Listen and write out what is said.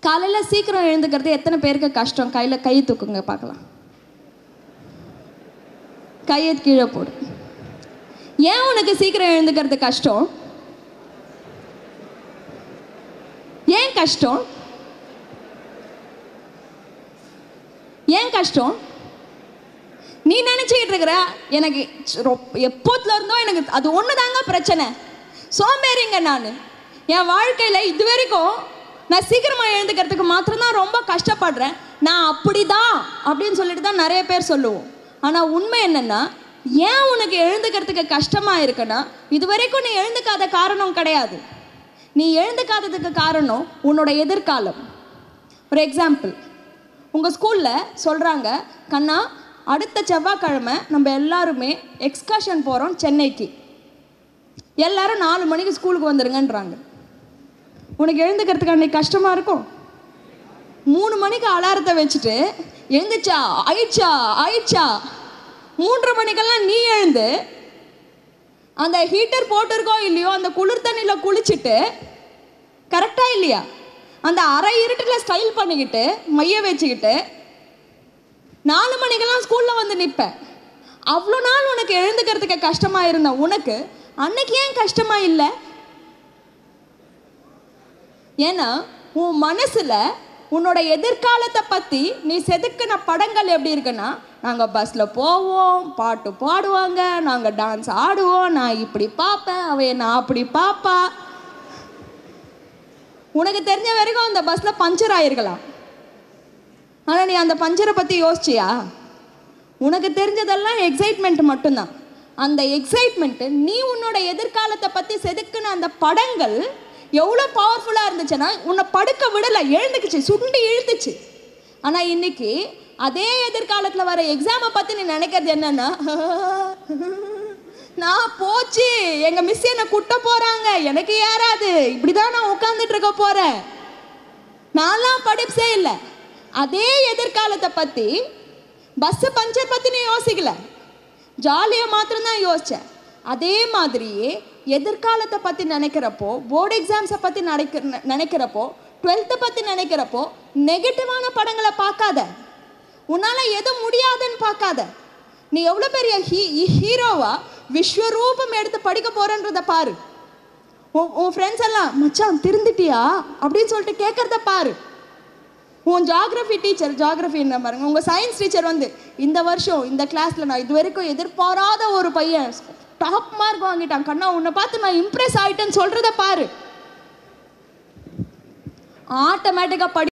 காலையில் சீக்கிரம் எழுந்துக்கிறது எத்தனை பேருக்கு கஷ்டம் கையில் கை தூக்குங்க பார்க்கலாம் கையை கீழே போடு ஏன் உனக்கு சீக்கிரம் எழுந்துக்கிறது கஷ்டம் ஏன் கஷ்டம் ஏன் கஷ்டம் நீ நினைச்சுக்கிட்டு இருக்கிற எனக்கு ரொ- எப்போத்துல இருந்தோ எனக்கு அது ஒன்று தாங்க பிரச்சனை சோம்பேறிங்க நான் என் வாழ்க்கையில் இது வரைக்கும் நான் சீக்கிரமாக எழுந்துக்கிறதுக்கு மாத்திரம்தான் ரொம்ப கஷ்டப்படுறேன் நான் அப்படிதான் அப்படின்னு சொல்லிட்டு தான் நிறைய பேர் சொல்லுவோம் ஆனால் உண்மை என்னன்னா ஏன் உனக்கு எழுந்துக்கிறதுக்கு கஷ்டமாக இருக்குன்னா இது வரைக்கும் நீ எழுந்துக்காத காரணம் கிடையாது நீ எழுந்துக்காததுக்கு காரணம் உன்னோட எதிர்காலம் ஒரு எக்ஸாம்பிள் உங்கள் ஸ்கூலில் சொல்கிறாங்க கண்ணா அடுத்த செவ்வாய்க்கிழமை நம்ம எல்லாருமே எக்ஸ்கர்ஷன் போகிறோம் சென்னைக்கு எல்லாரும் நாலு மணிக்கு ஸ்கூலுக்கு வந்துருங்கன்றாங்க உனக்கு எழுந்துக்கிறதுக்கு அன்னைக்கு கஷ்டமாக இருக்கும் மூணு மணிக்கு அலாரத்தை வச்சுட்டு எழுந்துச்சா ஆயிடுச்சா ஆயிடுச்சா மூன்றரை மணிக்கெல்லாம் நீ எழுந்து அந்த ஹீட்டர் போட்டிருக்கோ இல்லையோ அந்த குளிர் தண்ணியில் குளிச்சுட்டு கரெக்டா இல்லையா அந்த அரை இருட்டில் ஸ்டைல் பண்ணிக்கிட்டு மைய வச்சுக்கிட்டு நாலு மணிக்கெல்லாம் ஸ்கூலில் வந்து நிற்பேன் அவ்வளோ நாள் உனக்கு எழுந்துக்கிறதுக்கு கஷ்டமா இருந்த உனக்கு அன்னைக்கு ஏன் கஷ்டமா இல்லை ஏன்னா உன் மனசுல உன்னோட எதிர்காலத்தை பத்தி நீ செதுக்கின படங்கள் எப்படி இருக்குன்னா நாங்க பஸ்ல போவோம் பாட்டு பாடுவாங்க நாங்க டான்ஸ் ஆடுவோம் நான் இப்படி பார்ப்பேன் அவ நான் அப்படி பாப்பா உனக்கு தெரிஞ்ச வரைக்கும் அந்த பஸ்ல பஞ்சர் ஆயிருக்கலாம் ஆனா நீ அந்த பஞ்சரை பத்தி யோசிச்சியா உனக்கு தெரிஞ்சதெல்லாம் எக்ஸைட்மெண்ட் மட்டும்தான் அந்த எக்ஸைட்மெண்ட் நீ உன்னோட எதிர்காலத்தை பத்தி செதுக்குன அந்த படங்கள் எவ்வளோ பவர்ஃபுல்லாக இருந்துச்சுன்னா உன்னை படுக்க விடலை எழுந்துக்குச்சு சுண்டி இழுத்துச்சு ஆனால் இன்னைக்கு அதே எதிர்காலத்தில் வர எக்ஸாமை பற்றி நீ நினைக்கிறது என்னன்னா நான் போச்சு எங்கள் மிஸ் என்னை குட்ட போகிறாங்க எனக்கு ஏறாது இப்படி தான் நான் உட்காந்துட்டு இருக்க போகிறேன் நான்லாம் படிப்பே இல்லை அதே எதிர்காலத்தை பற்றி பஸ்ஸு பஞ்சர் பற்றி நீ யோசிக்கல ஜாலியாக மாத்திரம்தான் யோசித்தேன் அதே மாதிரியே எதிர்காலத்தை பற்றி நினைக்கிறப்போ போர்டு எக்ஸாம்ஸை பற்றி நினைக்க நினைக்கிறப்போ டுவெல்த்தை பற்றி நினைக்கிறப்போ நெகட்டிவான படங்களை பார்க்காத உன்னால் எது முடியாதுன்னு பார்க்காத நீ எவ்வளோ பெரிய ஹீ ஹீரோவா விஸ்வரூபம் எடுத்து படிக்க போறன்றத பாரு உன் உன் ஃப்ரெண்ட்ஸ் எல்லாம் மச்சான் திருந்துட்டியா அப்படின்னு சொல்லிட்டு கேட்கறத பாரு உன் ஜாகிரஃபி டீச்சர் ஜாகிரஃபி என்ன பாருங்க உங்கள் சயின்ஸ் டீச்சர் வந்து இந்த வருஷம் இந்த கிளாஸில் நான் இது வரைக்கும் எதிர்பாராத ஒரு பையன் டாப் மார்க் வாங்கிட்டான் கண்ணா உன்னை பார்த்து நான் இம்ப்ரெஸ் ஆயிட்டேன்னு சொல்கிறத பாரு ஆட்டோமேட்டிக்காக படி